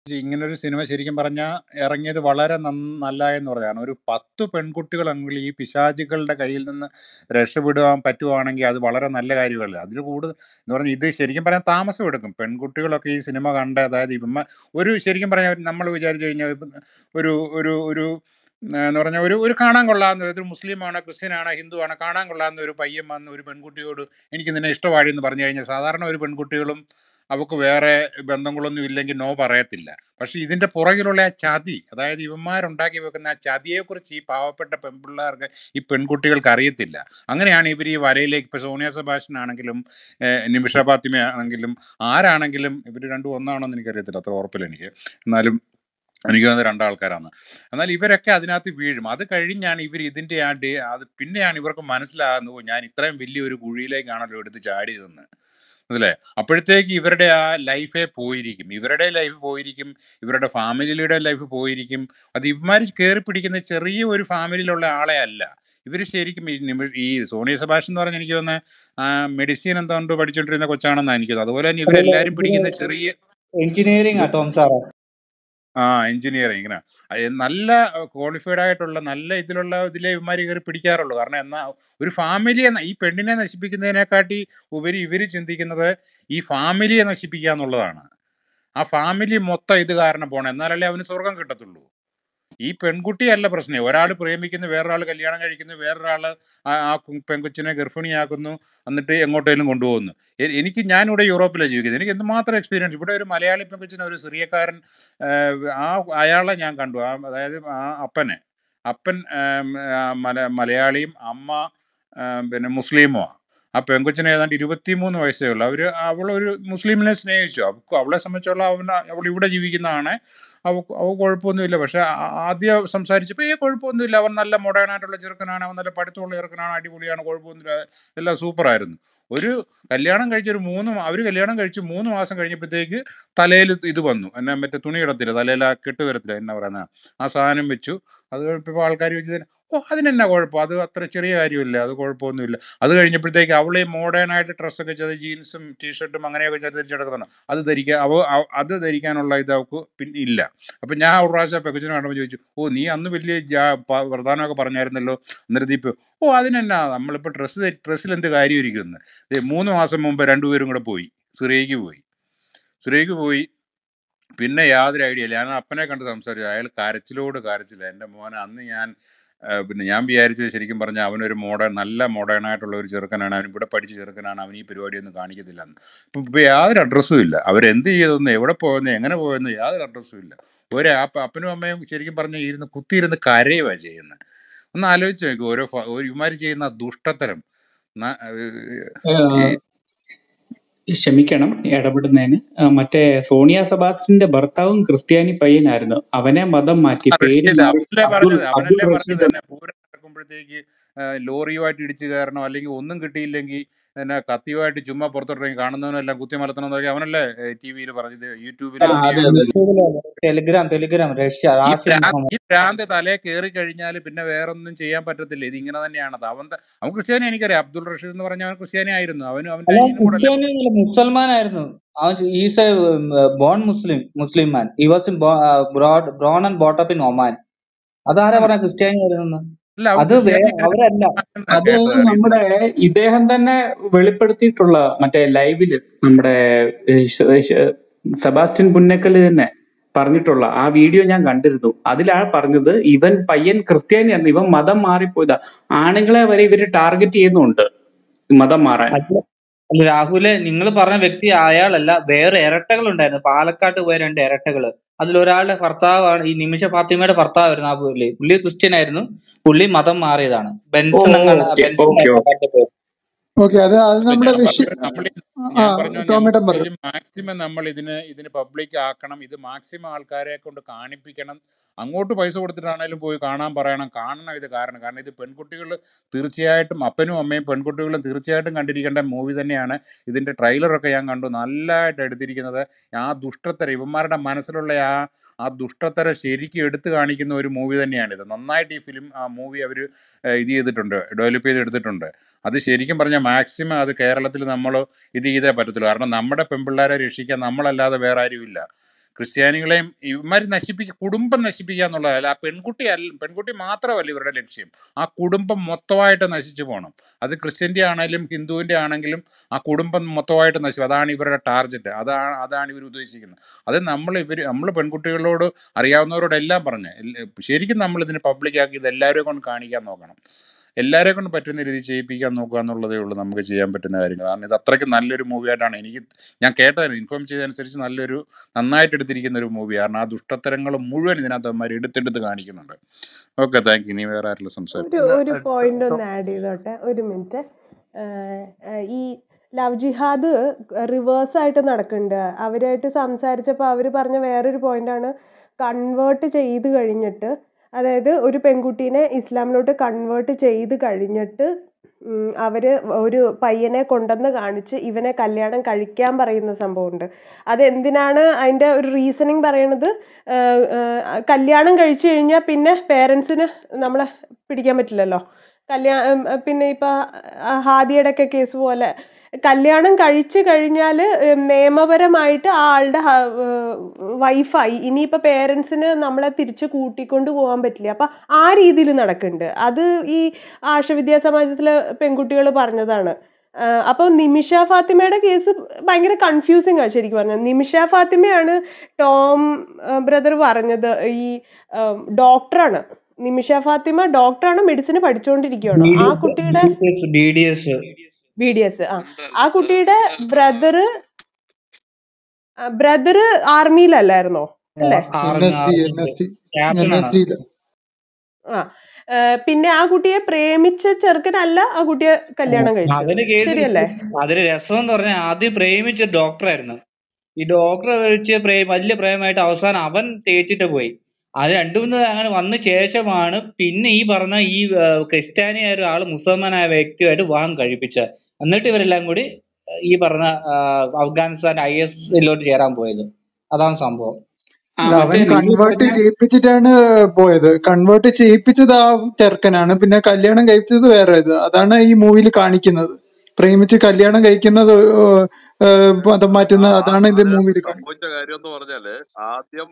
ഇങ്ങനൊരു സിനിമ ശരിക്കും പറഞ്ഞാൽ ഇറങ്ങിയത് വളരെ നന്ന- നല്ല എന്ന് പറയാണ് ഒരു പത്ത് പെൺകുട്ടികളെങ്കിലും ഈ പിശാചുക്കളുടെ കയ്യിൽ നിന്ന് രക്ഷപ്പെടുവാൻ പറ്റുവാണെങ്കിൽ അത് വളരെ നല്ല കാര്യമല്ല അതിൽ കൂടുതൽ എന്ന് പറഞ്ഞാൽ ഇത് ശരിക്കും പറയാൻ താമസം എടുക്കും പെൺകുട്ടികളൊക്കെ ഈ സിനിമ കണ്ട് അതായത് ഇപ്പം ഒരു ശരിക്കും പറഞ്ഞാൽ നമ്മൾ വിചാരിച്ചു കഴിഞ്ഞാൽ ഇപ്പം ഒരു ഒരു ഒരു ആ, എന്ന് പറഞ്ഞാൽ ഒരു ഒരു കാണാൻ കൊള്ളാവുന്ന ഒരു മുസ്ലിമാണോ ക്രിസ്ത്യനാണോ ഹിന്ദു ആണോ കാണാൻ കൊള്ളാവുന്ന ഒരു പയ്യൻ വന്ന് ഒരു പെൺകുട്ടിയോട് എനിക്ക് നിന്നെ ഇഷ്ടമായി എന്ന് പറഞ്ഞു കഴിഞ്ഞാൽ സാധാരണ ഒരു പെൺകുട്ടികളും അവൾക്ക് വേറെ ബന്ധങ്ങളൊന്നും ഇല്ലെങ്കിൽ നോ പറയത്തില്ല പക്ഷെ ഇതിന്റെ പുറകിലുള്ള ആ ചതി അതായത് ഇവന്മാരുണ്ടാക്കി വെക്കുന്ന ആ ചതിയെക്കുറിച്ച് ഈ പാവപ്പെട്ട പെൺപിള്ളേർക്ക് ഈ പെൺകുട്ടികൾക്ക് അറിയത്തില്ല അങ്ങനെയാണ് ഇവർ ഈ വരയിലേക്ക് ഇപ്പൊ സോണിയ സെബാസ്റ്റ്യൻ ആണെങ്കിലും ഏഹ്, നിമിഷ ഫാത്തിമ ആണെങ്കിലും ആരാണെങ്കിലും ഇവർ രണ്ടും ഒന്നാണോ എന്ന് എനിക്കറിയത്തില്ല അത്ര ഉറപ്പില്ല എനിക്ക് എന്നാലും എനിക്ക് തോന്നുന്നത് രണ്ടാൾക്കാരാണ് എന്നാൽ ഇവരൊക്കെ അതിനകത്ത് വീഴും അത് കഴിഞ്ഞാണ് ഇവർ ഇതിന്റെ ആ ഡേ അത് പിന്നെയാണ് ഇവർക്ക് മനസ്സിലാകുന്നത് "ഓ, ഞാൻ ഇത്രയും വലിയൊരു കുഴിയിലേക്കാണല്ലോ എടുത്ത് ചാടിയതെന്ന് മനസ്സിലെ അപ്പോഴത്തേക്ക് ഇവരുടെ ആ ലൈഫേ പോയിരിക്കും ഇവരുടെ ലൈഫ് പോയിരിക്കും ഇവരുടെ ഫാമിലിയുടെ ലൈഫ് പോയിരിക്കും അത് ഇവന്മാർ കയറി പിടിക്കുന്ന ചെറിയ ഒരു ഫാമിലിയിലുള്ള ആളെ അല്ല ഇവർ ശരിക്കും ഈ നിമി ഈ സോണിയ സഭാഷ് എന്ന് പറഞ്ഞാൽ എനിക്ക് തോന്നുന്നത് മെഡിസിൻ എന്താണ്ട് പഠിച്ചുകൊണ്ടിരുന്ന കൊച്ചാണെന്നാണ് എനിക്ക് തോന്നുന്നത് അതുപോലെ തന്നെ ഇവരെല്ലാരും പിടിക്കുന്ന ചെറിയ എഞ്ചിനീയറിംഗ് ആ ടോം സാറേ ആ എഞ്ചിനീയറിംഗ് ഇങ്ങനെ അഹ് നല്ല ക്വാളിഫൈഡ് ആയിട്ടുള്ള നല്ല ഇതിലുള്ള ഇതിലെ ഇവന്മാർ കയറി പിടിക്കാറുള്ളൂ കാരണം എന്നാ ഒരു ഫാമിലിയെ ന- ഈ പെണ്ണിനെ നശിപ്പിക്കുന്നതിനെക്കാട്ടി ഉപരി ഇവർ ചിന്തിക്കുന്നത് ഈ ഫാമിലിയെ നശിപ്പിക്കുക എന്നുള്ളതാണ് ആ ഫാമിലി മൊത്തം ഇത് കാരണം പോണം എന്നാലല്ലേ അവന് സ്വർഗം കിട്ടത്തുള്ളൂ ഈ പെൺകുട്ടിയല്ല പ്രശ്നം ഒരാൾ പ്രേമിക്കുന്നു വേറൊരാൾ കല്യാണം കഴിക്കുന്നു വേറൊരാൾ ആ ആ കു- പെൺകൊച്ചിനെ ഗർഭിണിയാക്കുന്നു എന്നിട്ട് എങ്ങോട്ടേലും കൊണ്ടുപോകുന്നു എ- എനിക്ക് ഞാനിവിടെ യൂറോപ്പിലാണ് ജീവിക്കുന്നത് എനിക്ക് എന്തുമാത്രം എക്സ്പീരിയൻസ് ഇവിടെ ഒരു മലയാളി പെൺകൊച്ചിനെ ഒരു സിറിയക്കാരൻ ആഹ് ആ അയാളെ ഞാൻ കണ്ടു ആ അതായത് ആ അപ്പനെ അപ്പൻ ആം, ആ മല മലയാളിയും അമ്മ ആം, പിന്നെ മുസ്ലിമുമാണ് ആ പെൺകൊച്ചിന് ഏതാണ്ട് ഇരുപത്തിമൂന്ന് വയസ്സേ ഉള്ളൂ അവർ അവളൊരു മുസ്ലിമിനെ സ്നേഹിച്ചു അവൾക്ക് അവളെ സംബന്ധിച്ചോളം അവൻ അവൾ ഇവിടെ ജീവിക്കുന്നതാണ് അവ അവ കുഴപ്പമൊന്നുമില്ല പക്ഷെ ആ- ആദ്യം സംസാരിച്ചപ്പോൾ ഏ കുഴപ്പമൊന്നുമില്ല അവൻ നല്ല modern ആയിട്ടുള്ള ചെറുക്കനാണ് അവൻ നല്ല പഠിത്തമുള്ള ചെറുക്കനാണ് അടിപൊളിയാണ് കുഴപ്പമൊന്നുമില്ല എല്ലാം സൂപ്പറായിരുന്നു ഒരു കല്യാണം കഴിച്ച് ഒരു മൂന്ന് അവർ കല്യാണം കഴിച്ച് മൂന്ന് മാസം കഴിഞ്ഞപ്പോഴത്തേക്ക് തലയിൽ ഇത് വന്നു എന്നാ മറ്റേ തുണി ഇടത്തില്ല തലയിൽ ആ കെട്ട് വരത്തില്ല എന്നാ പറയുന്ന ആ സാധനം വെച്ചു അത് കഴിഞ്ഞപ്പോൾ ആൾക്കാർ വെച്ച് ഓ അതിനെന്നാ കുഴപ്പം അത് അത്ര ചെറിയ കാര്യമില്ല അത് കുഴപ്പമൊന്നുമില്ല അത് കഴിഞ്ഞപ്പോഴത്തേക്ക് അവളെ മോഡേൺ ആയിട്ട് ഡ്രസ്സൊക്കെ ചെയ്ത് ജീൻസും ടീഷർട്ടും അങ്ങനെയൊക്കെ ചെയ്ത് ധരിച്ച് നടക്കുന്നുണ്ട് അത് ധരിക്കാൻ അവ അവ- അത് ധരിക്കാനുള്ള ഇത് അവൾക്ക് പിന്നെ ഇല്ല അപ്പം ഞാൻ ഒരു പ്രാവശ്യം പെക്കച്ചിനെ കണ്ടപ്പോൾ ചോദിച്ചു ഓ നീ അന്ന് വലിയ ജാ- പ- പ്രധാനമൊക്കെ പറഞ്ഞായിരുന്നല്ലോ അന്നേരം ദീപ് ഓ അതിനെന്നാ നമ്മളിപ്പോൾ ഡ്രസ്സ് ഡ്രസ്സിൽ എന്ത് കാര്യം ഇരിക്കുന്നു ദേ മൂന്ന് മാസം മുമ്പ് രണ്ടുപേരും കൂടെ പോയി സിറിയയ്ക്ക് പോയി സിറിയയ്ക്ക് പോയി പിന്നെ യാതൊരു ഐഡിയ ഇല്ല ഞാൻ അപ്പനെ കണ്ട് സംസാരിച്ചു അയാൾ കരച്ചിലോട് കരച്ചില്ല എൻ്റെ മോനെ അന്ന് ഞാൻ ആ, പിന്നെ ഞാൻ വിചാരിച്ചത് ശരിക്കും പറഞ്ഞാൽ അവനൊരു മോഡേൺ നല്ല മോഡേൺ ആയിട്ടുള്ള ഒരു ചെറുക്കനാണ് അവൻ ഇവിടെ പഠിച്ച ചെറുക്കനാണ് അവൻ ഈ പരിപാടിയൊന്നും കാണിക്കത്തില്ല എന്ന് ഇപ്പം ഇപ്പം യാതൊരു അഡ്രസ്സും ഇല്ല അവരെന്ത് ചെയ്തെന്ന് എവിടെ പോയെന്ന് എങ്ങനെ പോയെന്ന് യാതൊരു അഡ്രസ്സും ഇല്ല ഒരു അപ്പ അപ്പനും അമ്മയും ശരിക്കും പറഞ്ഞാൽ ഇരുന്ന് കുത്തിയിരുന്ന് കരയുവാ ചെയ്യുന്നത് ഒന്ന് ആലോചിച്ച് നോക്കും ഓരോ ഫ- ഒരു ഇവന്മാർ ചെയ്യുന്ന ദുഷ്ടത്തരം ന- ഈ ക്ഷമിക്കണം ഇടപെടുന്നതിന് ആ, മറ്റേ സോണിയ സെബാസ്റ്റ്യന്റെ ഭർത്താവും ക്രിസ്ത്യാനി പയ്യനായിരുന്നു അവനെ മതം മാറ്റി ആ പേര് റഷീദ് മാറി അവനല്ലേ അബ്ദുൾ പറഞ്ഞത് അബ്ദുൾ അവനല്ലേ പറഞ്ഞത് റഷീദ് തന്നെ പൂരം നടക്കുമ്പോഴത്തേക്ക് ആ, ലോറിയുമായിട്ട് ഇടിച്ചു കയറണം അല്ലെങ്കിൽ ഒന്നും കിട്ടിയില്ലെങ്കിൽ പിന്നെ കത്തിയുമായിട്ട് ചുമ്മാ പുറത്തോട്ടിറങ്ങി കാണുന്നവനെല്ലാം കുത്തി മലത്തണം എന്നൊക്കെ അവനല്ലേ ടി വിയിൽ പറഞ്ഞത് ആ യൂട്യൂബിലും അതെ അതെ ടെലിഗ്രാം ടെലിഗ്രാം റഷ്യ ഈ റാസിൽ ഭ്രാന്ത് മുഹമ്മദ് ഈ ഭ്രാന്ത് തലേ കയറി കഴിഞ്ഞാൽ പിന്നെ വേറൊന്നും ചെയ്യാൻ പറ്റത്തില്ല ഇത് ഇങ്ങനെ തന്നെയാണത് അവൻ ത- അവൻ ക്രിസ്ത്യാനി എനിക്കറിയാം അബ്ദുൾ റഷീദ് എന്ന് പറഞ്ഞ അവൻ ക്രിസ്ത്യാനി ആയിരുന്നു അവനും അവന്റെ അല്ല അനിയനും കൂടെ അല്ലേ ക്രിസ്ത്യാനി മുസൽമാനായിരുന്നു അവൻ is a born Muslim Muslim man he was brought born and brought up in Oman അതാരാ പറഞ്ഞ ക്രിസ്ത്യാനി ആയിരുന്നു അല്ല അവൻ അത് വേ ക്രിസ്ത്യാനി അവരല്ല അത് കേട്ടത് അറിയത്തില്ല നമ്മുടെ ഇദ്ദേഹം തന്നെ വെളിപ്പെടുത്തിയിട്ടുള്ള മറ്റേ ലൈവില് നമ്മുടെ ഏ, ശ- ശ- സെബാസ്റ്റ്യൻ പുന്നക്കല് തന്നെ പറഞ്ഞിട്ടുള്ള ആ വീഡിയോ ഞാൻ കണ്ടിരുന്നു അതിലാ പറഞ്ഞത് ഇവൻ പയ്യൻ ക്രിസ്ത്യാനിയായിരുന്നു ഇവൻ മതം മാറിപ്പോയതാ ആണുങ്ങളെ വരെ ഇവര് ടാർഗറ്റ് ചെയ്യുന്നുണ്ട് മതം മാറാൻ അല്ല അല്ല, രാഹുലെ നിങ്ങൾ പറഞ്ഞ വ്യക്തി അയാളല്ല വേറെ ഇരട്ടകൾ ഉണ്ടായിരുന്നു പാലക്കാട്ട് പോയ രണ്ട് ഇരട്ടകള് അതിൽ ഒരാളുടെ ഭർത്താവാണ് ഈ നിമിഷ ഫാത്തിമയുടെ ഭർത്താവായിരുന്നു ആ പുള്ളി പുള്ളി ക്രിസ്ത്യൻ ആയിരുന്നു പുള്ളി മതം മാറിയതാണ് ഓ ബെൻസൺ എന്നാണ് ഓക്കെ ബെൻസൺ ഓക്കെ ആയിരുന്നു അയാളുടെ പേര് ഓക്കെ അത് അത് അല്ല നമ്മുടെ ഞാൻ വിഷയ പറഞ്ഞത് നമ്മൾ ആ ഞാൻ പറഞ്ഞു ടോമേട്ടൻ പറഞ്ഞു ഇതിൽ മാക്സിമം നമ്മൾ ഇതിന് ഇതിന് പബ്ലിക് ആക്കണം ഇത് മാക്സിമം ആൾക്കാരെ കൊണ്ട് കാണിപ്പിക്കണം അങ്ങോട്ട് പൈസ കൊടുത്തിട്ടാണേലും പോയി കാണാൻ പറയണം കാണണം ഇത് കാരണം കാരണം ഇത് പെൺകുട്ടികൾ തീർച്ചയായിട്ടും അപ്പനും അമ്മയും പെൺകുട്ടികളും തീർച്ചയായിട്ടും കണ്ടിരിക്കേണ്ട മൂവി തന്നെയാണ് ഇതിൻ്റെ ട്രെയിലറൊക്കെ ഞാൻ കണ്ടു നല്ലതായിട്ട് എടുത്തിരിക്കുന്നത് ആ ദുഷ്ടത്തരം ഇവന്മാരുടെ മനസ്സിലുള്ള ആ ആ ദുഷ്ടത്തരം ശരിക്കും എടുത്തു കാണിക്കുന്ന ഒരു മൂവി തന്നെയാണിത് നന്നായിട്ട് ഈ ഫിലിം ആ മൂവി അവർ ഇത് ചെയ്തിട്ടുണ്ട് ഡെവലപ്പ് ചെയ്തെടുത്തിട്ടുണ്ട് അത് ശരിക്കും പറഞ്ഞാൽ മാക്സിമം അത് കേരളത്തിൽ നമ്മൾ ഇത് ചെയ്തേ പറ്റത്തുള്ളൂ കാരണം നമ്മുടെ പെൺപിള്ളേരെ രക്ഷിക്കാൻ നമ്മളല്ലാതെ വേറെ ആരുമില്ല ക്രിസ്ത്യാനികളെയും ഇവന്മാർ നശിപ്പിക്കുക കുടുംബം നശിപ്പിക്കുക എന്നുള്ളതല്ല ആ പെൺകുട്ടി അല്ല പെൺകുട്ടി മാത്രമല്ല ഇവരുടെ ലക്ഷ്യം ആ കുടുംബം മൊത്തമായിട്ട് നശിച്ചു പോകണം അത് ക്രിസ്ത്യൻ്റെ ആണെങ്കിലും ഹിന്ദുവിൻ്റെ ആണെങ്കിലും ആ കുടുംബം മൊത്തമായിട്ട് നശിക്കും അതാണ് ഇവരുടെ ടാർഗറ്റ് അതാണ് അതാണ് ഇവർ ഉദ്ദേശിക്കുന്നത് അത് നമ്മൾ ഇവർ നമ്മൾ പെൺകുട്ടികളോട് അറിയാവുന്നവരോടെല്ലാം പറഞ്ഞ് എല്ല- ശരിക്കും നമ്മൾ ഇതിന് പബ്ലിക്കാക്കി ഇത് എല്ലാവരെയും കൊണ്ട് കാണിക്കാൻ നോക്കണം എല്ലാവരെ കൊണ്ട് പറ്റുന്ന രീതി ചെയ്യിപ്പിക്കാൻ നോക്കുക എന്നുള്ളതേ ഉള്ളൂ നമുക്ക് ചെയ്യാൻ പറ്റുന്ന കാര്യങ്ങൾ കാരണം ഇത് അത്രയ്ക്ക് നല്ലൊരു മൂവിയായിട്ടാണ് എനിക്ക് ഞാൻ കേട്ടതിന് ഇൻഫോം ചെയ്തതനുസരിച്ച് നല്ലൊരു നന്നായിട്ട് എടുത്തിരിക്കുന്ന ഒരു മൂവി കാരണം ആ ദുഷ്ടത്തരങ്ങൾ മുഴുവൻ ഇതിനകത്ത് അവന്മാർ എടുത്തെടുത്ത് കാണിക്കുന്നുണ്ട് ഓക്കെ താങ്ക് യു ഇനി വേറെ ആരെങ്കിലും ഒരു സംസാരിക്കും എന്നാ ഒരു ഏഹ്, പോയിന്റ് ഡോ- ഒന്ന് ആഡ് ചെയ്തോട്ടെ ഒരു മിനിറ്റ് ഈ ലവ് ജിഹാദ് റിവേഴ്സ് ആയിട്ട് നടക്കുന്നുണ്ട് അവരായിട്ട് സംസാരിച്ചപ്പോൾ അവർ പറഞ്ഞ വേറൊരു പോയിന്റാണ് കൺവേർട്ട് ചെയ്ത് കഴിഞ്ഞിട്ട് അതായത് ഒരു പെൺകുട്ടീനെ ഇസ്ലാമിലോട്ട് കൺവേർട്ട് ചെയ്ത് കഴിഞ്ഞിട്ട് ഉം, അവര് ഒരു പയ്യനെ കൊണ്ടുവന്ന് കാണിച്ച് ഇവനെ കല്യാണം കഴിക്കാൻ പറയുന്ന സംഭവമുണ്ട് അതെന്തിനാണ് അതിൻ്റെ ഒരു റീസണിങ് പറയണത് ആഹ് ആഹ് കല്യാണം കഴിച്ചു കഴിഞ്ഞാൽ പിന്നെ പേരൻസിന് നമ്മളെ പിടിക്കാൻ പറ്റില്ലല്ലോ കല്യാണം പിന്നെ ഇപ്പൊ ആ ഹാദിയുടെ ഒക്കെ കേസ് പോലെ കല്യാണം കഴിച്ചു കഴിഞ്ഞാൽ നിയമപരമായിട്ട് ആ ആളുടെ വൈഫായി ഇനിയിപ്പോൾ പേരൻസിന് നമ്മളെ തിരിച്ച് കൂട്ടിക്കൊണ്ട് പോകാൻ പറ്റില്ല അപ്പം ആ രീതിയിൽ നടക്കുന്നുണ്ട് അത് ഈ ആശവിദ്യാ സമാജത്തിലെ പെൺകുട്ടികൾ പറഞ്ഞതാണ് ആഹ് അപ്പോൾ നിമിഷ ഫാത്തിമയുടെ കേസ് ഭയങ്കര കൺഫ്യൂസിങ് ആണ് ശരിക്കും പറഞ്ഞാൽ നിമിഷ ഫാത്തിമയാണ് ടോം ബ്രദർ പറഞ്ഞത് ഈ ഡോക്ടറാണ് നിമിഷ ഫാത്തിമ ഡോക്ടറാണ് മെഡിസിൻ പഠിച്ചുകൊണ്ടിരിക്കുകയാണോ ആ കുട്ടിയുടെ D D S B D S ആ ആ കുട്ടിയുടെ ബ്രദർ ബ്രദർ ആർമിയിലല്ലായിരുന്നോ അല്ലേ N S C N S C N captain S ആണ് സിയില് ആ ഏഹ് പിന്നെ ആ കുട്ടിയെ പ്രേമിച്ച ചെറുക്കനല്ല ആ കുട്ടിയെ കല്യാണം കഴിച്ചത് അതിന് കേസ് ശരിയല്ലേ അതിന് രസം എന്ന് പറഞ്ഞാൽ ആദ്യം പ്രേമിച്ച ഡോക്ടറായിരുന്നു ഈ ഡോക്ടറെ വിളിച്ച് പ്രേം വലിയ പ്രേമമായിട്ട് അവസാനം അവൻ തേച്ചിട്ട് പോയി അത് രണ്ടു മൂന്ന് അങ്ങനെ വന്ന ശേഷമാണ് പിന്നെ ഈ പറഞ്ഞ ഈ ആ, ക്രിസ്ത്യാനിയായ ഒരു ആള് മുസൽമാനായ വ്യക്തിയുമായിട്ട് വിവാഹം കഴിപ്പിച്ചത് എന്നിട്ട് ഇവരെല്ലാം കൂടി ആ, ഈ പറഞ്ഞ ആ, അഫ്ഗാനിസ്ഥാൻ ഐ എസിലോട്ട് ചേരാൻ പോയത് അതാണ് സംഭവം ആ അല്ല മറ്റേ അവൻ നിങ്ങൾ കൺവേർട്ട് പറഞ്ഞ ചെയ്യിപ്പിച്ചിട്ടാണ് പോയത് കൺവേർട്ട് ചെയ്യിപ്പിച്ചത് ആ ചെറുക്കനാണ് പിന്നെ കല്യാണം കഴിച്ചത് വേറെ ഇത് അതാണ് ഈ മൂവിയിൽ കാണിക്കുന്നത് പ്രേമിച്ച് കല്യാണം കഴിക്കുന്നത് ഏഹ്, ഏഹ്, മതം ആ മാറ്റുന്ന ആ- അതാണ് ഇത് അതിനകത്ത് മൂവിയിൽ കാണിക്കുന്നത് സംഭവിച്ച കാര്യം എന്ന് പറഞ്ഞാല് ആദ്യം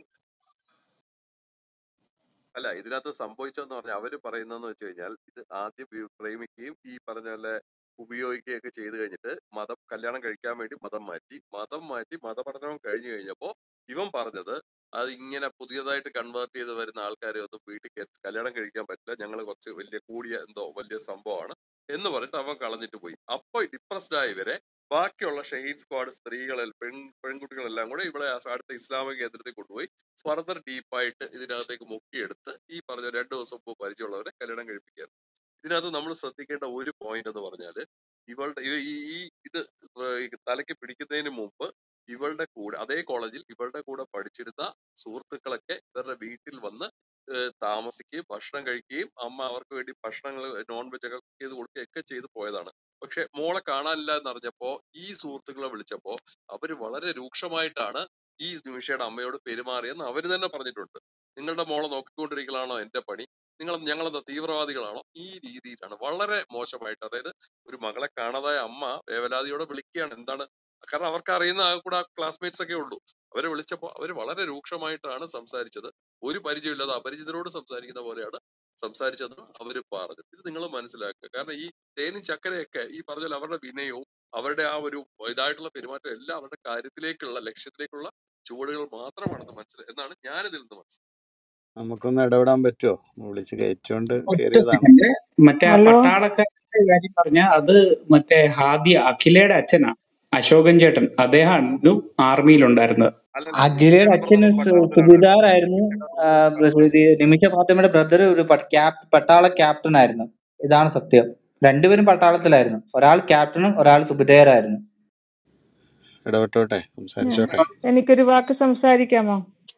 അല്ല ഇതിനകത്ത് സംഭവിച്ചതെന്ന് പറഞ്ഞാൽ അവര് പറയുന്നതെന്ന് വെച്ച് കഴിഞ്ഞാൽ ഇത് ആദ്യം വി- പ്രേമിക്കുകയും ഈ പറഞ്ഞ പോലെ ഉപയോഗിക്കുകയൊക്കെ ചെയ്തു കഴിഞ്ഞിട്ട് മതം കല്യാണം കഴിക്കാൻ വേണ്ടി മതം മാറ്റി മതം മാറ്റി മതപഠനം കഴിഞ്ഞു കഴിഞ്ഞപ്പോ ഇവൻ പറഞ്ഞത് അത് ഇങ്ങനെ പുതിയതായിട്ട് കൺവേർട്ട് ചെയ്ത് വരുന്ന ആൾക്കാരെ ഒന്നും വീട്ടിൽ കയറ്റി കല്യാണം കഴിക്കാൻ പറ്റില്ല ഞങ്ങൾ കുറച്ച് വലിയ കൂടിയ എന്തോ വലിയ സംഭവമാണ് എന്ന് പറഞ്ഞിട്ട് അവൻ കളഞ്ഞിട്ട് പോയി അപ്പൊ ഡിപ്രസ്ഡ് ആയ ഇവരെ ബാക്കിയുള്ള ഷഹീദ് സ്ക്വാഡ് സ്ത്രീകളിൽ പെൺ പെൺകുട്ടികളെല്ലാം കൂടെ ഇവിടെ ആ അടുത്ത ഇസ്ലാമിക കേന്ദ്രത്തിൽ കൊണ്ടുപോയി ഫർദർ ഡീപ്പായിട്ട് ഇതിനകത്തേക്ക് മുക്കിയെടുത്ത് ഈ പറഞ്ഞ രണ്ടു ദിവസം മുമ്പ് പരിചയമുള്ളവരെ കല്യാണം കഴിപ്പിക്കുക ഇതിനകത്ത് നമ്മൾ ശ്രദ്ധിക്കേണ്ട ഒരു പോയിന്റ് എന്ന് പറഞ്ഞാല് ഇവളുടെ ഈ ഈ- ഈ ഇത് ഏർ ഈ തലയ്ക്ക് പിടിക്കുന്നതിന് മുമ്പ് ഇവളുടെ കൂടെ അതേ കോളേജിൽ ഇവളുടെ കൂടെ പഠിച്ചിരുന്ന സുഹൃത്തുക്കളൊക്കെ ഇവരുടെ വീട്ടിൽ വന്ന് ഏർ താമസിക്കുകയും ഭക്ഷണം കഴിക്കുകയും അമ്മ അവർക്ക് വേണ്ടി ഭക്ഷണങ്ങൾ നോൺ വെജ് ഒക്കെ cook ചെയ്ത് കൊടുക്കുകയൊക്കെ ചെയ്ത് പോയതാണ് പക്ഷെ മോളെ കാണാനില്ല എന്നറിഞ്ഞപ്പോ ഈ സുഹൃത്തുക്കളെ വിളിച്ചപ്പോ അവര് വളരെ രൂക്ഷമായിട്ടാണ് ഈ നിമിഷയുടെ അമ്മയോട് പെരുമാറിയെന്ന് അവര് തന്നെ പറഞ്ഞിട്ടുണ്ട് നിങ്ങളുടെ മോളെ നോക്കിക്കൊണ്ടിരിക്കലാണോ എന്റെ പണി നിങ്ങൾ ഞങ്ങളെന്താ തീവ്രവാദികളാണോ ഈ രീതിയിലാണ് വളരെ മോശമായിട്ട് അതായത് ഒരു മകളെ കാണാതായ അമ്മ വേവലാതിയോടെ വിളിക്കുകയാണ് എന്താണ് കാരണം അവർക്ക് അറിയുന്ന ആ കൂടെ ക്ലാസ്മേറ്റ്സ് ഒക്കെ ഉള്ളൂ അവരെ വിളിച്ചപ്പോ അവര് വളരെ രൂക്ഷമായിട്ടാണ് സംസാരിച്ചത് ഒരു പരിചയമില്ലാതെ അപരിചിതരോട് സംസാരിക്കുന്ന പോലെയാണ് സംസാരിച്ചതെന്ന് അവര് പറഞ്ഞു ഇത് നിങ്ങൾ മനസ്സിലാക്കുക കാരണം ഈ തേനും ചക്കരയൊക്കെ ഈ പറഞ്ഞ പോലെ അവരുടെ വിനയവും അവരുടെ ആ ഒരു ഇതായിട്ടുള്ള പെരുമാറ്റം എല്ലാം അവരുടെ കാര്യത്തിലേക്കുള്ള ലക്ഷ്യത്തിലേക്കുള്ള ചുവടുകൾ മാത്രമാണെന്ന് മനസ്സിലായി എന്നാണ് ഞാനിതിൽ നിന്ന് മനസ്സിലായത് നമുക്കൊന്ന് ഇടപെടാൻ പറ്റുമോ വിളിച്ച് കയറ്റിയോണ്ട് ഒറ്റ കയറിയതാണ് സെക്കൻഡ് മറ്റേ ആ ഹലോ പട്ടാളക്കാരുടെ കാര്യം പറഞ്ഞ അത് മറ്റേ ഹാദിയ അഖിലയുടെ അച്ഛനാ അശോകൻ ചേട്ടൻ അദ്ദേഹം ഇതും ആർമിയിലുണ്ടായിരുന്നത് അല്ലല്ല അഖിലയുടെ നിമിഷയുടെ അച്ഛന് ബ്രദർ സു- പട്ടാളത്തിലാണ് സുബിദാറായിരുന്നു ആ, ഇത് നിമിഷ ഫാത്തിമയുടെ ബ്രദർ ഒരു പ- ക്യാപ് പട്ടാള ക്യാപ്റ്റൻ ആയിരുന്നു ഇതാണ് സത്യം രണ്ടുപേരും പട്ടാളത്തിലായിരുന്നു ഒരാൾ ക്യാപ്റ്റനും ഒരാൾ സുബിദാറായിരുന്നു ഇടപെട്ടോട്ടെ സംസാരിച്ചോട്ടെ എനിക്കൊരു വാക്ക് സംസാരിക്കാമോ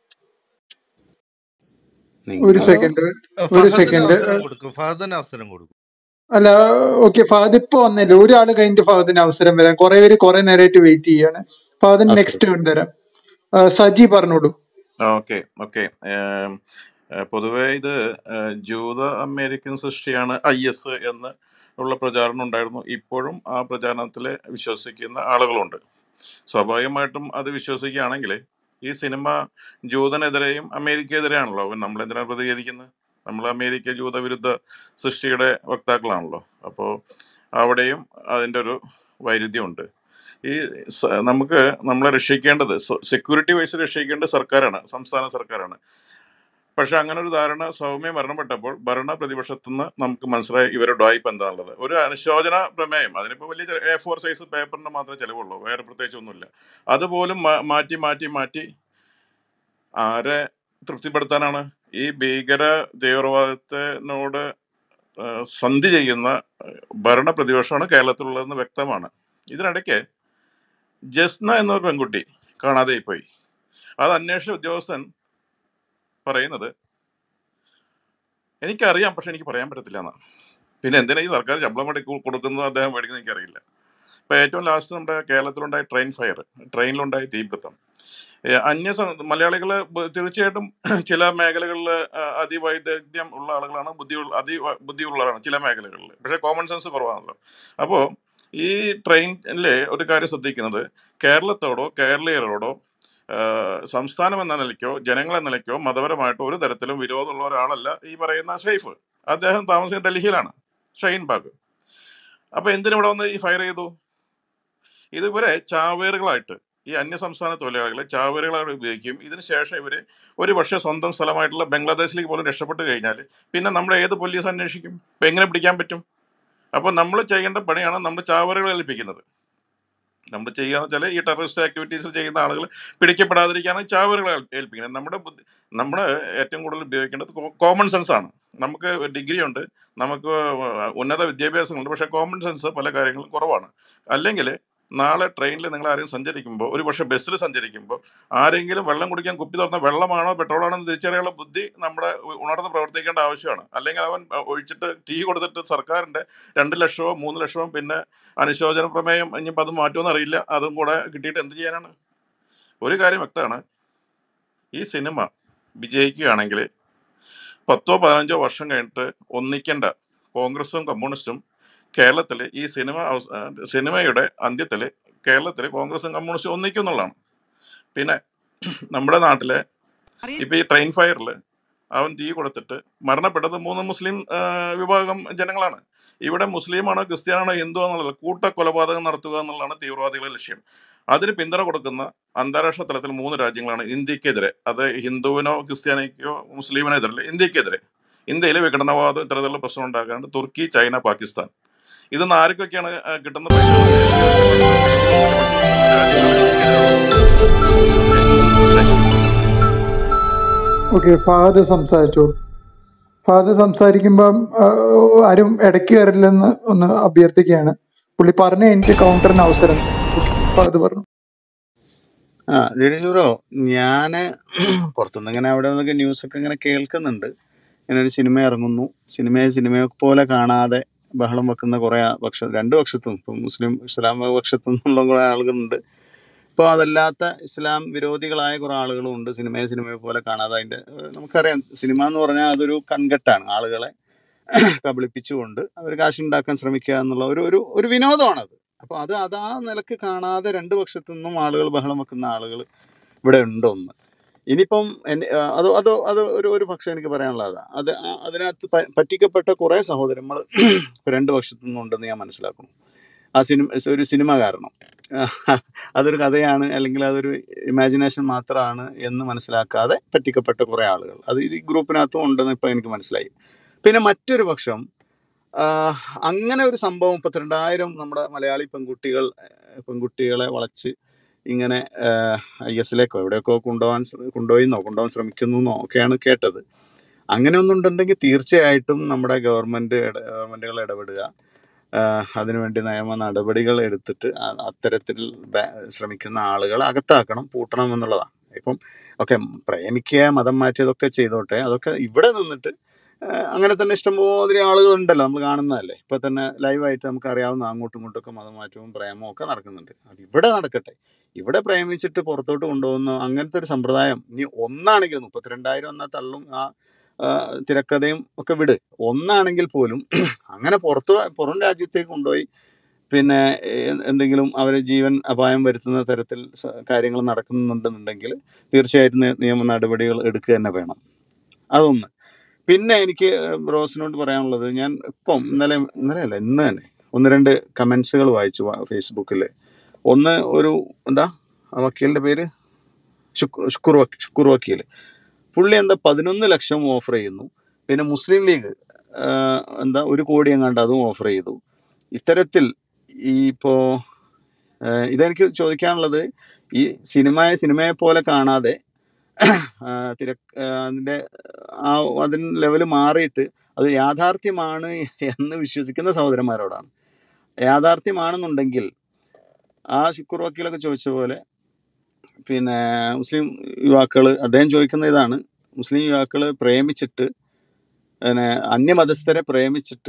ഒരു നിങ്ങൾ ഹലോ സെക്കൻഡ് ഒരു ഫഹദിന് സെക്കൻഡ് അവസരം കൊടുക്കും ഫഹദിന് അവസരം കൊടുക്കും അല്ല ഓക്കെ ഫഹദ് ഇപ്പൊ വന്നല്ലേ ഒരാൾ കഴിഞ്ഞിട്ട് ഫഹദിന് അവസരം വരാം കുറെ പേര് കുറെ നേരമായിട്ട് വെയിറ്റ് ചെയ്യാണ് ഫഹദിന് ഓക്കെ നെക്സ്റ്റ് ടേൺ തരാം ആ, സജി പറഞ്ഞോളൂ ഓക്കെ ഓക്കെ പൊതുവെ ഇത് ഏഹ്, ജൂത അമേരിക്കൻ സൃഷ്ടിയാണ് ഐ എസ് എന്ന് ഉള്ള പ്രചാരണം ഉണ്ടായിരുന്നു ഇപ്പോഴും ആ പ്രചാരണത്തിൽ വിശ്വസിക്കുന്ന ആളുകളുണ്ട് സ്വാഭാവികമായിട്ടും അത് വിശ്വസിക്കുകയാണെങ്കിൽ ഈ സിനിമ ജൂതനെതിരെയും അമേരിക്കയെതിരെയാണല്ലോ അപ്പം നമ്മളെന്തിനാണ് പ്രതികരിക്കുന്നത് നമ്മൾ അമേരിക്ക ജൂതവിരുദ്ധ സൃഷ്ടിയുടെ വക്താക്കളാണല്ലോ അപ്പോൾ അവിടെയും അതിൻ്റെ ഒരു വൈരുദ്ധ്യമുണ്ട് ഈ സ- നമുക്ക് നമ്മളെ രക്ഷിക്കേണ്ടത് സെക്യൂരിറ്റി വൈസ് രക്ഷിക്കേണ്ടത് സർക്കാരാണ് സംസ്ഥാന സർക്കാരാണ് പക്ഷെ അങ്ങനെ ഒരു ധാരണ സൗമ്യ മരണപ്പെട്ടപ്പോൾ ഭരണ പ്രതിപക്ഷത്തു നിന്ന് നമുക്ക് മനസ്സിലായി ഇവരുടെ ഡോയ്പ് എന്താണുള്ളത് ഒരു അനുശോചന പ്രമേയം അതിനിപ്പോൾ വലിയ എ ഫോർ സൈസ് പേപ്പറിന് മാത്രമേ ചിലവുള്ളൂ വേറെ പ്രത്യേകിച്ച് ഒന്നുമില്ല അതുപോലും മാ- മാറ്റി മാറ്റി മാറ്റി ആരെ തൃപ്തിപ്പെടുത്താനാണ് ഈ ഭീകര തീവ്രവാദത്തിനോട് ആ, സന്ധി ചെയ്യുന്ന ആ, ഭരണ പ്രതിപക്ഷമാണ് കേരളത്തിലുള്ളതെന്ന് വ്യക്തമാണ് ഇതിനിടയ്ക്ക് ജസ്ന എന്നൊരു പെൺകുട്ടി കാണാതെ പോയി അത് അന്വേഷണ ഉദ്യോഗസ്ഥൻ പറയുന്നത് എനിക്കറിയാം പക്ഷെ എനിക്ക് പറയാൻ പറ്റത്തില്ല എന്നാണ് പിന്നെ എന്തിനാ ഈ സർക്കാർ ശമ്പളം വേണ്ടി കൊ- കൊടുക്കുന്നത് അദ്ദേഹം മേടിക്കുന്നത് എനിക്കറിയില്ല ഇപ്പൊ ഏറ്റവും ലാസ്റ്റ് നമ്മുടെ കേരളത്തിലുണ്ടായ ട്രെയിൻ ഫയർ ട്രെയിനിലുണ്ടായ തീപിടുത്തം ഏ, അന്യ സം- മലയാളികള് ബ- തീർച്ചയായിട്ടും ചില മേഖലകളിൽ അതിവൈദഗ്ധ്യം ഉള്ള ആളുകളാണ് ബുദ്ധി അതി ബുദ്ധിയുള്ളവരാണ് ചില മേഖലകളിൽ പക്ഷെ കോമൺ സെൻസ് കുറവാണല്ലോ അപ്പോൾ ഈ ട്രെയിനിലെ ഒരു കാര്യം ശ്രദ്ധിക്കുന്നത് കേരളത്തോടോ കേരളീയരോടോ ആ, സംസ്ഥാനം എന്ന നിലയ്ക്കോ ജനങ്ങൾ എന്ന നിലയ്ക്കോ മതപരമായിട്ടോ ഒരു തരത്തിലും വിരോധമുള്ള ഒരാളല്ല ഈ പറയുന്ന ഷെയ്ഫ് അദ്ദേഹം താമസിക്കുന്ന ഡൽഹിയിലാണ് ഷഹീൻ ബാഗ് അപ്പൊ എന്തിനു ഇവിടെ വന്ന് ഈ ഫയർ ചെയ്തു ഇതുവരെ ചാവേറുകളായിട്ട് ഈ അന്യ സംസ്ഥാന തൊഴിലാളികളെ ചാവേറുകളായിട്ട് ഉപയോഗിക്കും ഇതിന് ശേഷം ഇവര് ഒരു പക്ഷേ സ്വന്തം സ്ഥലമായിട്ടുള്ള ബംഗ്ലാദേശിലേക്ക് പോലും രക്ഷപ്പെട്ട് കഴിഞ്ഞാൽ പിന്നെ നമ്മുടെ ഏത് പോലീസ് അന്വേഷിക്കും ഇപ്പൊ എങ്ങനെ പിടിക്കാൻ പറ്റും അപ്പോൾ നമ്മൾ ചെയ്യേണ്ട പണിയാണ് നമ്മൾ ചാവേറുകളെ ഏൽപ്പിക്കുന്നത് നമ്മൾ ചെയ്യുക വെച്ചാൽ ഈ ടെററിസ്റ്റ് ആക്ടിവിറ്റീസ് ചെയ്യുന്ന ആളുകൾ പിടിക്കപ്പെടാതിരിക്കാണ് ചാവറുകളെ ഏൽപ്പിക്കുന്നത് നമ്മുടെ ബുദ്ധി നമ്മൾ ഏറ്റവും കൂടുതൽ ഉപയോഗിക്കേണ്ടത് കോമൺ സെൻസ് ആണ് നമുക്ക് ഡിഗ്രി ഉണ്ട് നമുക്ക് ഉന്നത വിദ്യാഭ്യാസമുണ്ട് പക്ഷേ കോമൺ സെൻസ് പല കാര്യങ്ങളും കുറവാണ് അല്ലെങ്കിൽ നാളെ ട്രെയിനിൽ നിങ്ങൾ ആരെങ്കിലും സഞ്ചരിക്കുമ്പോൾ ഒരു പക്ഷേ ബസ്സിൽ സഞ്ചരിക്കുമ്പോൾ ആരെങ്കിലും വെള്ളം കുടിക്കാൻ കുപ്പി തുറന്ന വെള്ളമാണോ പെട്രോളാണോ എന്ന് തിരിച്ചറിയാനുള്ള ബുദ്ധി നമ്മുടെ ഉ- ഉണർന്ന് പ്രവർത്തിക്കേണ്ട ആവശ്യമാണ് അല്ലെങ്കിൽ അവൻ ഒഴിച്ചിട്ട് ടീ കൊടുത്തിട്ട് സർക്കാരിൻ്റെ രണ്ട് ലക്ഷമോ മൂന്ന് ലക്ഷമോ പിന്നെ അനുശോചന പ്രമേയം ഇനിയിപ്പോൾ അത് മാറ്റുമെന്ന് അറിയില്ല അതും കൂടെ കിട്ടിയിട്ട് എന്ത് ചെയ്യാനാണ് ഒരു കാര്യം വ്യക്തമാണ് ഈ സിനിമ വിജയിക്കുകയാണെങ്കിൽ പത്തോ പതിനഞ്ചോ വർഷം കഴിഞ്ഞിട്ട് ഒന്നിക്കേണ്ട കോൺഗ്രസും കമ്മ്യൂണിസ്റ്റും കേരളത്തിൽ ഈ സിനിമ അവസ- ആ, സിനിമയുടെ അന്ത്യത്തിൽ കേരളത്തിൽ കോൺഗ്രസും കമ്മ്യൂണിസ്റ്റും ഒന്നിക്കും എന്നുള്ളതാണ് പിന്നെ നമ്മുടെ നാട്ടിലെ ഇപ്പൊ ഈ ട്രെയിൻ ഫയറിൽ അവൻ തീ കൊടുത്തിട്ട് മരണപ്പെട്ടത് മൂന്ന് മുസ്ലിം ആ, വിഭാഗം ജനങ്ങളാണ് ഇവിടെ മുസ്ലിമാണോ ക്രിസ്ത്യാനാണോ ഹിന്ദു എന്നുള്ളത് കൂട്ട കൊലപാതകം നടത്തുക എന്നുള്ളതാണ് തീവ്രവാദികളുടെ ലക്ഷ്യം അതിന് പിന്തുണ കൊടുക്കുന്ന അന്താരാഷ്ട്ര തലത്തിൽ മൂന്ന് രാജ്യങ്ങളാണ് ഇന്ത്യക്കെതിരെ അത് ഹിന്ദുവിനോ ക്രിസ്ത്യാനിക്കോ മുസ്ലിമിനോ എതിരല്ല ഇന്ത്യക്കെതിരെ ഇന്ത്യയിൽ വിഘടനവാദം ഇത്തരത്തിലുള്ള പ്രശ്നം ഉണ്ടാക്കാണ്ട് തുർക്കി ചൈന പാകിസ്ഥാൻ ഇതൊന്ന് ആർക്കൊക്കെയാണ് ആ, കിട്ടുന്ന പൈസ ഓക്കെ ഫഹദ് സംസാരിച്ചോളൂ ഫഹദ് സംസാരിക്കുമ്പം ആ, ആരും ഇടയ്ക്ക് കയറില്ലെന്ന് ഒന്ന് അഭ്യർത്ഥിക്കുകയാണ് പുള്ളി പറഞ്ഞ എനിക്ക് കൗണ്ടറിന് അവസരം ഫഹദ് പറഞ്ഞു ആ ദിനേശ് ബ്രോ ഞാന് പുറത്തുനിന്ന് ഇങ്ങനെ അവിടെ നിന്നൊക്കെ ന്യൂസ് ഒക്കെ ഇങ്ങനെ കേൾക്കുന്നുണ്ട് ഇങ്ങനെ ഒരു സിനിമ ഇറങ്ങുന്നു സിനിമയെ സിനിമയെ പോലെ കാണാതെ ബഹളം വെക്കുന്ന കുറെ പക്ഷ രണ്ട് പക്ഷത്തും ഇപ്പം മുസ്ലിം ഇസ്ലാം പക്ഷത്തു നിന്നുള്ള കുറെ ആളുകളുണ്ട് ഇപ്പോൾ അതല്ലാത്ത ഇസ്ലാം വിരോധികളായ കുറെ ആളുകളും ഉണ്ട് സിനിമയെ സിനിമയെ പോലെ കാണാതെ അതിന്റെ ഏഹ് നമുക്കറിയാം സിനിമ എന്ന് പറഞ്ഞാൽ അതൊരു കൺകെട്ടാണ് ആളുകളെ കബളിപ്പിച്ചുകൊണ്ട് അവർ കാശുണ്ടാക്കാൻ ശ്രമിക്കുക എന്നുള്ള ഒരു ഒരു ഒരു വിനോദമാണത് അപ്പോൾ അത് അത് ആ നിലക്ക് കാണാതെ രണ്ട് പക്ഷത്തു നിന്നും ആളുകൾ ബഹളം വെക്കുന്ന ആളുകൾ ഇവിടെ ഉണ്ട് ഒന്ന് ഇനിയിപ്പം എന്നെ- ആ, അത് അത് അത് ഒരു ഒരു പക്ഷം എനിക്ക് പറയാനുള്ളത് അതാ അത് ആ- അതിനകത്ത് പ- പറ്റിക്കപ്പെട്ട കുറേ സഹോദരങ്ങൾ രണ്ട് പക്ഷത്തു നിന്നും ഉണ്ടെന്ന് ഞാൻ മനസ്സിലാക്കുന്നു ആ സിനിമ ഒരു സിനിമ കാരണം അതൊരു കഥയാണ് അല്ലെങ്കിൽ അതൊരു ഇമാജിനേഷൻ മാത്രമാണ് എന്ന് മനസ്സിലാക്കാതെ പറ്റിക്കപ്പെട്ട കുറേ ആളുകൾ അത് ഈ ഗ്രൂപ്പിനകത്തും ഉണ്ടെന്ന് ഇപ്പം എനിക്ക് മനസ്സിലായി പിന്നെ മറ്റൊരു പക്ഷം ആഹ് അങ്ങനെ ഒരു സംഭവം മുപ്പത്തിരണ്ടായിരം നമ്മുടെ മലയാളി പെൺകുട്ടികൾ ഏഹ് പെൺകുട്ടികളെ വളച്ച് ഇങ്ങനെ ഐ എസിലേക്കോ എവിടെയൊക്കെ കൊണ്ടുപോകാൻ ശ്ര- കൊണ്ടുപോയിന്നോ കൊണ്ടുപോകാൻ ശ്രമിക്കുന്നു എന്നോ ഒക്കെയാണ് കേട്ടത് അങ്ങനെ ഒന്നുണ്ടെങ്കിൽ തീർച്ചയായിട്ടും നമ്മുടെ ഗവൺമെന്റ് ഇട- ഗവൺമെന്റുകൾ ഇടപെടുക ആഹ് അതിനുവേണ്ടി നിയമ നടപടികൾ എടുത്തിട്ട് അ- അത്തരത്തിൽ ബ- ശ്രമിക്കുന്ന ആളുകളെ അകത്താക്കണം പൂട്ടണം എന്നുള്ളതാണ് ഇപ്പം ഓക്കെ പ്രേമിക്കുക മതം മാറ്റിയതൊക്കെ ചെയ്തോട്ടെ അതൊക്കെ ഇവിടെ നിന്നിട്ട് ആഹ് അങ്ങനെ തന്നെ ഇഷ്ടംപോലെ ആളുകൾ ഉണ്ടല്ലോ നമ്മൾ കാണുന്നതല്ലേ ഇപ്പൊ തന്നെ ലൈവായിട്ട് നമുക്ക് അറിയാവുന്ന അങ്ങോട്ടും ഇങ്ങോട്ടൊക്കെ മതം മാറ്റവും പ്രേമവും ഒക്കെ നടക്കുന്നുണ്ട് അത് ഇവിടെ നടക്കട്ടെ ഇവിടെ പ്രേമിച്ചിട്ട് പുറത്തോട്ട് കൊണ്ടുപോകുന്ന അങ്ങനത്തെ ഒരു സമ്പ്രദായം ഇനി ഒന്നാണെങ്കിലും മുപ്പത്തിരണ്ടായിരം എന്നാ തള്ളും ആ ആ, തിരക്കഥയും ഒക്കെ വിട് ഒന്നാണെങ്കിൽ പോലും അങ്ങനെ പുറത്ത് പുറം രാജ്യത്തേക്ക് കൊണ്ടുപോയി പിന്നെ എ- എന്തെങ്കിലും അവരെ ജീവൻ അപായം വരുത്തുന്ന തരത്തിൽ സ- കാര്യങ്ങൾ നടക്കുന്നുണ്ടെന്നുണ്ടെങ്കിൽ തീർച്ചയായിട്ടും നി- നിയമ നടപടികൾ എടുക്കുക തന്നെ വേണം അതൊന്ന് പിന്നെ എനിക്ക് റോസിനോട് പറയാനുള്ളത് ഞാൻ ഇപ്പം ഇന്നലെ ഇന്നലെ അല്ല ഇന്ന് തന്നെ ഒന്ന് രണ്ട് കമൻസുകൾ വായിച്ചു ഫേസ്ബുക്കിൽ ഒന്ന് ഒരു എന്താ ആ വക്കീലിൻ്റെ പേര് ഷുക്കൂർ ഷുക്കൂർ വക്കീൽ ഷുക്കൂർ വക്കീൽ പുള്ളി എന്താ പതിനൊന്ന് ലക്ഷം ഓഫർ ചെയ്യുന്നു പിന്നെ മുസ്ലിം ലീഗ് ആ, എന്താ ഒരു കോടി എങ്ങാണ്ട് അതും ഓഫർ ചെയ്തു ഇത്തരത്തിൽ ഈ ഇപ്പോൾ ഇതെനിക്ക് ചോദിക്കാനുള്ളത് ഈ സിനിമയെ സിനിമയെ പോലെ കാണാതെ ആ, തിര ആ, അതിൻ്റെ ആ അതിന് ലെവൽ മാറിയിട്ട് അത് യാഥാർത്ഥ്യമാണ് എന്ന് വിശ്വസിക്കുന്ന സഹോദരന്മാരോടാണ് യാഥാർത്ഥ്യമാണെന്നുണ്ടെങ്കിൽ ആ ശുക്കൂർ വക്കീലൊക്കെ ചോദിച്ച പോലെ പിന്നെ മുസ്ലിം യുവാക്കൾ അദ്ദേഹം ചോദിക്കുന്ന ഇതാണ് മുസ്ലിം യുവാക്കൾ പ്രേമിച്ചിട്ട് പിന്നെ അന്യമതസ്ഥരെ പ്രേമിച്ചിട്ട്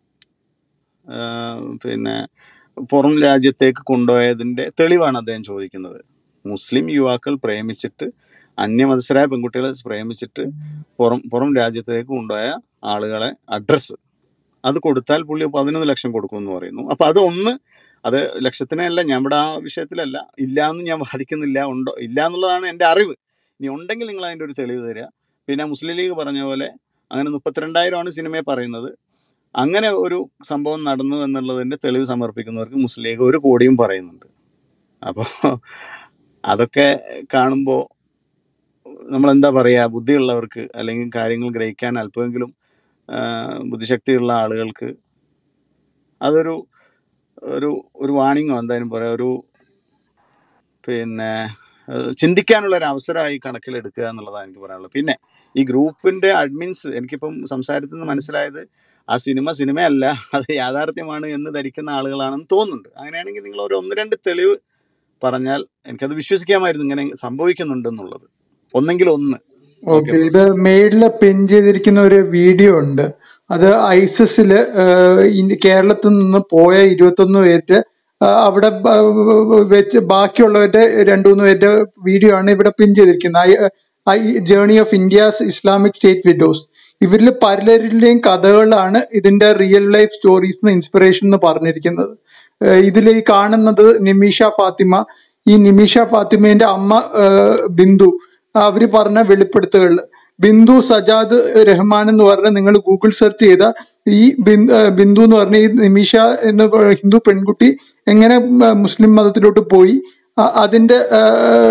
ആ, പിന്നെ പുറം രാജ്യത്തേക്ക് കൊണ്ടുപോയതിൻ്റെ തെളിവാണ് അദ്ദേഹം ചോദിക്കുന്നത് മുസ്ലിം യുവാക്കൾ പ്രേമിച്ചിട്ട് അന്യമതസ്ഥരായ പെൺകുട്ടികളെ പ്രേമിച്ചിട്ട് പുറം പുറം രാജ്യത്തേക്ക് കൊണ്ടുപോയ ആളുകളെ അഡ്രസ്സ് അത് കൊടുത്താൽ പുള്ളി പതിനൊന്ന് ലക്ഷം കൊടുക്കും എന്ന് പറയുന്നു അപ്പൊ അത് ഒന്ന് അത് ലക്ഷത്തിനല്ല ഞാൻ ഇവിടെ ആ വിഷയത്തിലല്ല ഇല്ല എന്ന് ഞാൻ വാദിക്കുന്നില്ല ഉണ്ടോ ഇല്ല എന്നുള്ളതാണ് എൻ്റെ അറിവ് ഇനി ഉണ്ടെങ്കിൽ നിങ്ങൾ അതിൻ്റെ ഒരു തെളിവ് തരിക പിന്നെ മുസ്ലിം ലീഗ് പറഞ്ഞ പോലെ അങ്ങനെ മുപ്പത്തിരണ്ടായിരമാണ് സിനിമയെ പറയുന്നത് അങ്ങനെ ഒരു സംഭവം നടന്നു എന്നുള്ളതിൻ്റെ തെളിവ് സമർപ്പിക്കുന്നവർക്ക് മുസ്ലിം ലീഗ് ഒരു കോടിയും പറയുന്നുണ്ട് അപ്പോൾ അതൊക്കെ കാണുമ്പോൾ നമ്മൾ എന്താ പറയുക ബുദ്ധിയുള്ളവർക്ക് അല്ലെങ്കിൽ കാര്യങ്ങൾ ഗ്രഹിക്കാൻ അല്പമെങ്കിലും ആ, ബുദ്ധിശക്തിയുള്ള ആളുകൾക്ക് അതൊരു ഒരു ഒരു വാണിങ്ങോ എന്തായാലും പറയാം ഒരു പിന്നെ ഏഹ് ചിന്തിക്കാനുള്ള ഒരു അവസരമായി കണക്കിലെടുക്കുക എന്നുള്ളതാണ് എനിക്ക് പറയാനുള്ളത് പിന്നെ ഈ ഗ്രൂപ്പിന്റെ അഡ്മിൻസ് എനിക്കിപ്പം സംസാരത്തിൽ നിന്ന് മനസ്സിലായത് ആ സിനിമ സിനിമയല്ല അത് യാഥാർത്ഥ്യമാണ് എന്ന് ധരിക്കുന്ന ആളുകളാണെന്ന് തോന്നുന്നുണ്ട് അങ്ങനെയാണെങ്കിൽ നിങ്ങൾ ഒരു ഒന്ന് രണ്ട് തെളിവ് പറഞ്ഞാൽ എനിക്കത് വിശ്വസിക്കാമായിരുന്നു ഇങ്ങനെ സംഭവിക്കുന്നുണ്ടെന്നുള്ളത് ഒന്നെങ്കിൽ ഒന്ന് ഓക്കെ ഓക്കെ ഇത് മേളില് പിൻ ചെയ്തിരിക്കുന്ന ഒരു വീഡിയോ ഉണ്ട് അത് ഐസിസില് കേരളത്തിൽ നിന്ന് പോയ ഇരുപത്തൊന്ന് പേര് ആ, അവിടെ ബ- വെച്ച് ബാക്കിയുള്ളവരുടെ രണ്ടു മൂന്ന് പേരുടെ വീഡിയോ ആണ് ഇവിടെ പിൻ ചെയ്തിരിക്കുന്നത് I journey of India's Islamic State widows ഇവരിൽ പലരുടെയും കഥകളാണ് ഇതിന്റെ റിയൽ ലൈഫ് സ്റ്റോറീസ് ഇൻസ്പിറേഷൻ എന്ന് പറഞ്ഞിരിക്കുന്നത് ഇതിൽ ഈ കാണുന്നത് നിമിഷ ഫാത്തിമ ഈ നിമിഷ ഫാത്തിമേന്റെ അമ്മ ആ, ബിന്ദു അവര് പറഞ്ഞ വെളിപ്പെടുത്തുകൾ ബിന്ദു സജാദ് റഹ്മാൻ എന്ന് പറഞ്ഞ നിങ്ങൾ ഗൂഗിൾ സെർച്ച് ചെയ്ത ഈ ബിൻ- ആ, ബിന്ദു എന്ന് പറഞ്ഞ ഈ നിമിഷ എന്ന പ- ഹിന്ദു പെൺകുട്ടി എങ്ങനെ മ- മുസ്ലിം മതത്തിലോട്ട് പോയി അ- അതിന്റെ ആ,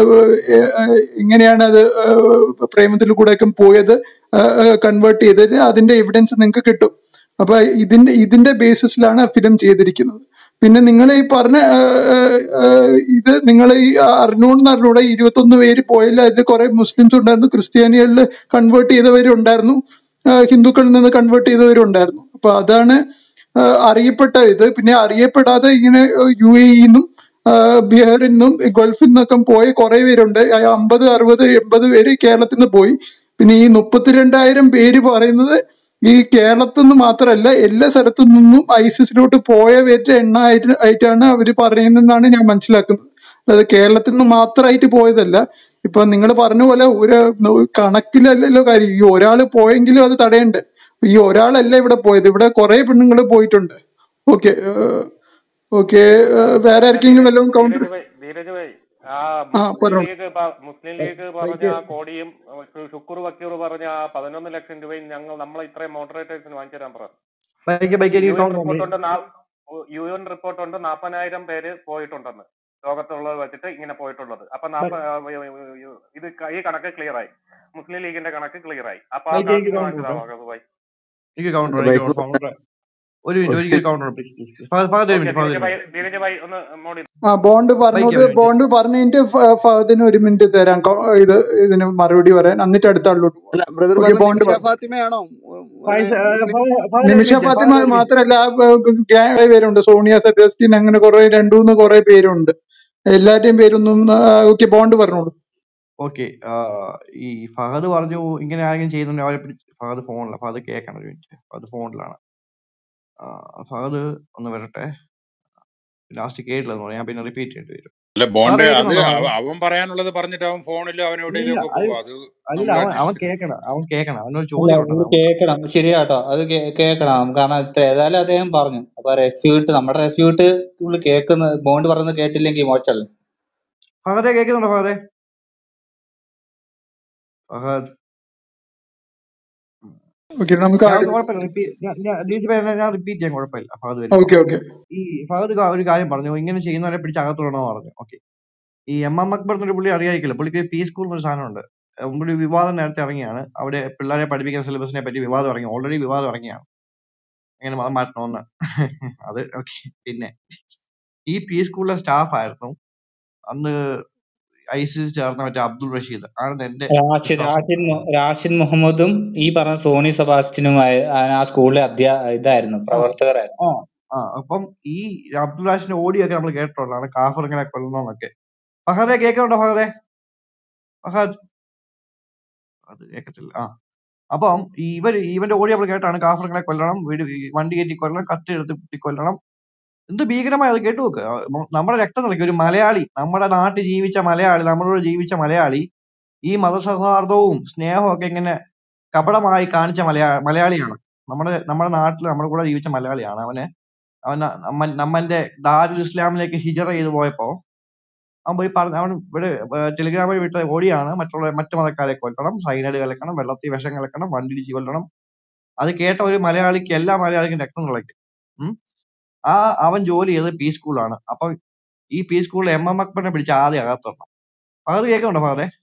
ആ, എങ്ങനെയാണ് അത് ആ, പ്രേമത്തിൽ കൂടെയൊക്കെ പോയത് കൺവേർട്ട് ചെയ്തത് അതിന്റെ എവിഡൻസ് നിങ്ങൾക്ക് കിട്ടും അപ്പൊ ഇതിന്റെ ഇതിന്റെ ബേസിസിലാണ് ഫിലിം ചെയ്തിരിക്കുന്നത് പിന്നെ നിങ്ങൾ ഈ പറഞ്ഞ ആ, ആ, ആ, ഇത് നിങ്ങൾ ഈ അറിഞ്ഞോന്ന് അറിഞ്ഞൂടെ ഇരുപത്തൊന്ന് പേര് പോയില്ല അതിൽ കുറെ മുസ്ലിംസ് ഉണ്ടായിരുന്നു ക്രിസ്ത്യാനികളിൽ കൺവേർട്ട് ചെയ്തവരുണ്ടായിരുന്നു ആ, ഹിന്ദുക്കളിൽ നിന്ന് കൺവേർട്ട് ചെയ്തവരുണ്ടായിരുന്നു അപ്പൊ അതാണ് ആ, അറിയപ്പെട്ട ഇത് പിന്നെ അറിയപ്പെടാതെ ഇങ്ങനെ യു എ ഇന്നും ബീഹാറിൽ നിന്നും ഗൾഫിൽ നിന്നൊക്കെ പോയ കുറെ പേരുണ്ട് ആ അമ്പത് അറുപത് എൺപത് പേര് കേരളത്തിൽ നിന്ന് പോയി പിന്നെ ഈ മുപ്പത്തിരണ്ടായിരം പേര് പറയുന്നത് ഈ കേരളത്തിൽ നിന്ന് മാത്രമല്ല എല്ലാ സ്ഥലത്തു നിന്നും ഐസിസിലോട്ട് പോയവരുടെ എണ്ണ ആയിട്ട് ആയിട്ടാണ് അവര് പറയുന്നതെന്നാണ് ഞാൻ മനസ്സിലാക്കുന്നത് അതായത് കേരളത്തിൽ നിന്ന് മാത്രമായിട്ട് പോയതല്ല ഇപ്പൊ നിങ്ങൾ പറഞ്ഞ പോലെ ഒരു കണക്കിലല്ലല്ലോ കാര്യം ഈ ഒരാൾ പോയെങ്കിലും അത് തടയണ്ടേ ഈ ഒരാളല്ല ഇവിടെ പോയത് ഇവിടെ കുറെ പെണ്ണുങ്ങൾ പോയിട്ടുണ്ട് ഓക്കെ ഓക്കെ വേറെ ആർക്കെങ്കിലും വല്ലതും കൗണ്ടർ ധീരജ് ഭായ് ധീരജ് ഭായ് ആ ആ മുസ്ലിം പറഞ്ഞു ലീഗ് പ- മുസ്ലിം ലീഗ് പറഞ്ഞ ആ കോടിയും ഏഹ് ഷുക്കൂർ വക്കീർ പറഞ്ഞ ആ പതിനൊന്ന് ലക്ഷം രൂപയും ഞങ്ങൾ നമ്മളെ ഇത്രയും മോഡറേറ്റേഴ്സിന് വാങ്ങിച്ചു തരാൻ പറ ബൈക്ക് ബൈക്ക് യു എനിക്ക് എൻ കൗണ്ടർ റിപ്പോർട്ടുണ്ട് യു എൻ റിപ്പോർട്ടുണ്ട് നാപ്പതിനായിരം പേര് പോയിട്ടുണ്ടെന്ന് ലോകത്തുള്ളത് വെച്ചിട്ട് ഇങ്ങനെ പോയിട്ടുള്ളത് അപ്പൊ നാപ്പ ഇത് ക- ഈ കണക്ക് ക്ലിയർ ആയി മുസ്ലിം ലീഗിന്റെ കണക്ക് ക്ലിയർ ആയി അപ്പൊ ആ ബൈക്ക് എനിക്ക് കണക്കിന് കൗണ്ടർ വാങ്ങിച്ചു കേട്ടോ തരാം ഭായ് എനിക്ക് കൗണ്ടർ ബൈക്ക് എനിക്ക് കൗണ്ടർ ഒരു മിനിറ്റ് ഒരിക്കൽ കൗണ്ടർ ഫാദർ ഒരു ഓക്കെ മിനിറ്റ് ഫാദർ ധീരജ് ഒരു ഭായ് മിനിറ്റ് ധീരജ് ഭായ് ഒന്ന് മോഡി ആ ബോണ്ട് ബൈക്ക് പറഞ്ഞോട് ഒരു മിനിറ്റ് ബോണ്ട് പറഞ്ഞതിന്റെ ഫഹദിന് ഒരു മിനിറ്റ് തരാം കൊ- ഇത് ഇതിന് മറുപടി പറയാൻ എന്നിട്ട് അടുത്ത ആളിലോട്ട് പോകാം അല്ല ബ്രദർ ഓക്കെ പറഞ്ഞ ബോണ്ട് നിമിഷ പറഞ്ഞു ഫാത്തിമയാണോ ഉം, ഫാദർ പിന്നെ മുസ്ലിം ഫാദർ ഒരു നിമിഷ മിനിറ്റ് ഫാത്തിമ ഫാദർ ഒരു മിനിറ്റ് മാത്രല്ല ഗ്യാങ് പേരുണ്ട് സോണിയ സെബാസ്റ്റ്യൻ അങ്ങനെ കുറെ രണ്ടു മൂന്ന് കുറെ പേരുണ്ട് എല്ലാവരുടെയും പേരൊന്നും ഓക്കെ ബോണ്ട് പറഞ്ഞോളൂ ഓക്കെ ഈ ഫഹദ് പറഞ്ഞു ഇങ്ങനെ ആരെങ്കിലും ചെയ്യുന്നുണ്ടെങ്കിൽ അവരെ പിടിച്ച് ഫഹദ് ഫോണിലാണ് ഫഹദ് കേൾക്കണം ഒരു മിനിറ്റ് ഫഹദ് ഫോണിലാണ് ഫഹദ് ഒന്ന് വരട്ടെ ലാസ്റ്റ് കേട്ടില്ലെന്ന് പറഞ്ഞു ഞാൻ പിന്നെ റിപ്പീറ്റ് ചെയ്യേണ്ടി വരും അല്ല ഫഹദ് ബോണ്ടെ അത് കേൾക്കുന്നുണ്ടോ ഫഹദ് അവ- അവൻ പറയാനുള്ളത് പറഞ്ഞിട്ട് അവൻ ഫോണിൽ അവൻ ഇല്ല എവിടെയെങ്കിലും ഒക്കെ അത് പോകും അത് അല്ല നമ്മൾ അവൻ അവൻ അഡ്ജസ്റ്റ് കേക്കണം അവൻ കേക്കണം അവനൊരു അല്ല ചോദ്യം ഉണ്ട് അത് നമുക്ക് കേൾക്കണം ശരിയാട്ടോ അത് കേ- കേൾക്കണം കാരണം ഇത്ര ഏതായാലും അദ്ദേഹം പറഞ്ഞു അപ്പൊ റെഫ്യൂട്ട് നമ്മുടെ റെഫ്യൂട്ട് പുള്ളി കേൾക്കുന്ന ബോണ്ട് പറയുന്നത് കേട്ടില്ലെങ്കിൽ മോശമല്ലേ ഫഹദെ കേൾക്കുന്നുണ്ടോ ഫഹദെ ഫഹദ് ഓക്കെ നമുക്ക് ഞാൻ അടുത്ത കുഴപ്പമില്ല റിപ്പീറ്റ് ഞാൻ ഞാൻ ഡിജിപി ഞാൻ റിപ്പീറ്റ് ചെയ്യാൻ കുഴപ്പമില്ല ഫഹദ് വരുമ്പോ ഓക്കെ ഓക്കെ ഈ ഫഹദ് ക- ഒരു കാര്യം പറഞ്ഞു ഇങ്ങനെ ചെയ്യുന്നവരെ പിടിച്ച് അകത്തിടണമെന്ന് പറഞ്ഞു ഓക്കെ ഈ എം എം അക്ബർ എന്നൊരു പുള്ളി അറിയായിരിക്കില്ല പുള്ളിക്ക് പി സ്കൂൾ എന്നൊരു സാധനമുണ്ട് ഏഹ് പുള്ളി വിവാദം നേരത്തെ ഇറങ്ങിയാണ് അവിടെ പിള്ളേരെ പഠിപ്പിക്കുന്ന സിലബസിനെ പറ്റി വിവാദം ഇറങ്ങി ഓൾറെഡി വിവാദം ഇറങ്ങിയാണ് എങ്ങനെ മതം മാറ്റണമെന്ന് അത് ഓക്കെ പിന്നെ ഈ പി സ്കൂളിലെ സ്റ്റാഫ് ആയിരുന്നു അന്ന് ഐസിസ് ചേർന്ന മറ്റേ അബ്ദുൾ റഷീദ് ആണെന്ന് എന്റെ റാഷിൻ വിശ്വാസം റാഷിൻ മു- റാഷിൻ മുഹമ്മദും ഈ പറഞ്ഞ സോണി സെബാസ്റ്റ്യനുമായി ആ സ്കൂളിലെ അധ്യാ ഇതായിരുന്നു ആ പ്രവർത്തകരായിരുന്നു ആ ആ അപ്പം ഈ അബ്ദുൾ റാഷിന്റെ ഓഡിയോ ഒക്കെ നമ്മൾ കേട്ടിട്ടുള്ളതാണ് കാഫർ ഇങ്ങനെ കൊല്ലണമെന്നൊക്കെ ഫഹദെ കേൾക്കുന്നുണ്ടോ ഫഹദെ ഫഹദ് അത് കേൾക്കത്തില്ല ആ അപ്പം ഇവർ ഇവന്റെ ഓഡിയോ നമ്മൾ കേട്ടാണ് കാഫറുകളെ കൊല്ലണം വീട് ഈ വണ്ടി കയറ്റി കൊല്ലണം കത്തി എടുത്ത് കുത്തി കൊല്ലണം എന്ത് ഭീകരമായ അത് കേട്ടു നോക്ക് ആ, മ- നമ്മുടെ രക്തം തിളയ്ക്കും ഒരു മലയാളി നമ്മുടെ നാട്ടിൽ ജീവിച്ച മലയാളി നമ്മളോട് ജീവിച്ച മലയാളി ഈ മതസൗഹാർദ്ദവും സ്നേഹവും ഒക്കെ ഇങ്ങനെ കപടമായി കാണിച്ച മലയാ മലയാളിയാണ് നമ്മുടെ നമ്മുടെ നാട്ടിൽ നമ്മുടെ കൂടെ ജീവിച്ച മലയാളിയാണ് അവന് അവൻ നമ്മ നമ്മന്റെ ദാരുൽ ഇസ്ലാമിലേക്ക് ഹിജറ ചെയ്ത് പോയപ്പോ അവൻ പോയി പറഞ്ഞു അവൻ ഇവിടെ ഏർ ടെലിഗ്രാമിൽ വിട്ട ഓടിയാണ് മറ്റുള്ള മറ്റു മതക്കാരെ കൊല്ലണം സൈനൈഡ് കലക്കണം വെള്ളത്തിൽ വിഷം കലക്കണം വണ്ടിടിച്ച് കൊല്ലണം അത് കേട്ട ഒരു മലയാളിക്ക് എല്ലാ മലയാളിക്കും രക്തം തിളയ്ക്കും ഉം. ആ അവൻ ജോലി ചെയ്തത് പി സ്കൂളാണ് അപ്പൊ ഈ പി സ്കൂളിൽ എം എം അക്ബറിനെ പിടിച്ച് ആദ്യം അകത്തിടണം ഫഹദ് കേൾക്കുന്നുണ്ടോ ഫഹദെ